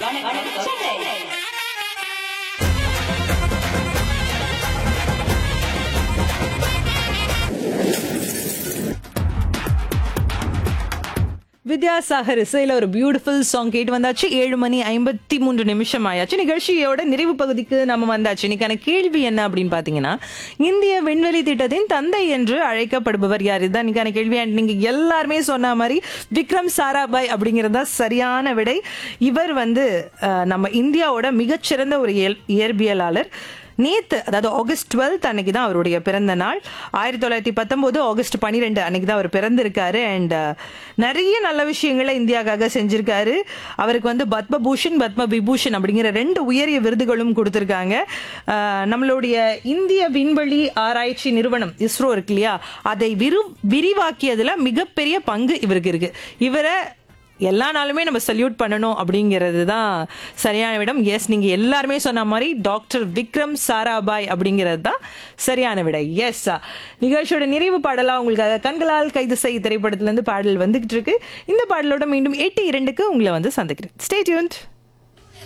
வித்யாசாகர் இசையில ஒரு beautiful song கேட்டு வந்தாச்சு ஏழு மணி ஐம்பத்தி மூன்று நிமிஷம் ஆயாச்சு நிகழ்ச்சியோட நிறைவு பகுதிக்கு நம்ம வந்தாச்சு இன்னைக்கான கேள்வி என்ன அப்படின்னு பாத்தீங்கன்னா இந்திய விண்வெளி திட்டத்தின் தந்தை என்று அழைக்கப்படுபவர் யார் இதுதான் இன்னைக்கான கேள்வி And நீங்க எல்லாருமே சொன்ன மாதிரி விக்ரம் சாராபாய் அப்படிங்கிறது தான் சரியான விடை இவர் வந்து அஹ், நம்ம இந்தியாவோட மிகச்சிறந்த ஒரு இயல்- இயற்பியலாளர் நேத்து அதாவது ஆகஸ்ட் டுவெல்த் அன்னைக்கு தான் அவருடைய பிறந்த நாள் ஆயிரத்தி தொள்ளாயிரத்தி பத்தொன்பது ஆகஸ்ட் பன்னிரெண்டு அன்னைக்கு தான் அவர் பிறந்திருக்காரு அண்ட் நிறைய நல்ல விஷயங்களை இந்தியாக்காக செஞ்சிருக்காரு அவருக்கு வந்து பத்மபூஷன் பத்ம விபூஷன் அப்படிங்கிற ரெண்டு உயரிய விருதுகளும் கொடுத்திருக்காங்க அஹ், நம்மளுடைய இந்திய விண்வெளி ஆராய்ச்சி நிறுவனம் இஸ்ரோ இருக்கு இல்லையா அதை விரு விரிவாக்கியதுல மிகப்பெரிய பங்கு இவருக்கு இருக்கு இவரை எல்லா நாளுமே நம்ம சல்யூட் பண்ணணும் அப்படிங்கிறது தான் சரியான விடம் எஸ் நீங்க எல்லாருமே சொன்ன மாதிரி டாக்டர் விக்ரம் சாராபாய் அப்படிங்கிறது தான் சரியான விடை எஸ் நிகழ்ச்சியோட நிறைவு பாடலா உங்களுக்கு கண்களால் கைது செய் திரைப்படத்துல இருந்து பாடல் வந்துகிட்டு இருக்கு இந்த பாடலோட மீண்டும் எட்டு இரண்டுக்கு உங்களை வந்து சந்திக்கிறேன் ஸ்டே டியூன்ட்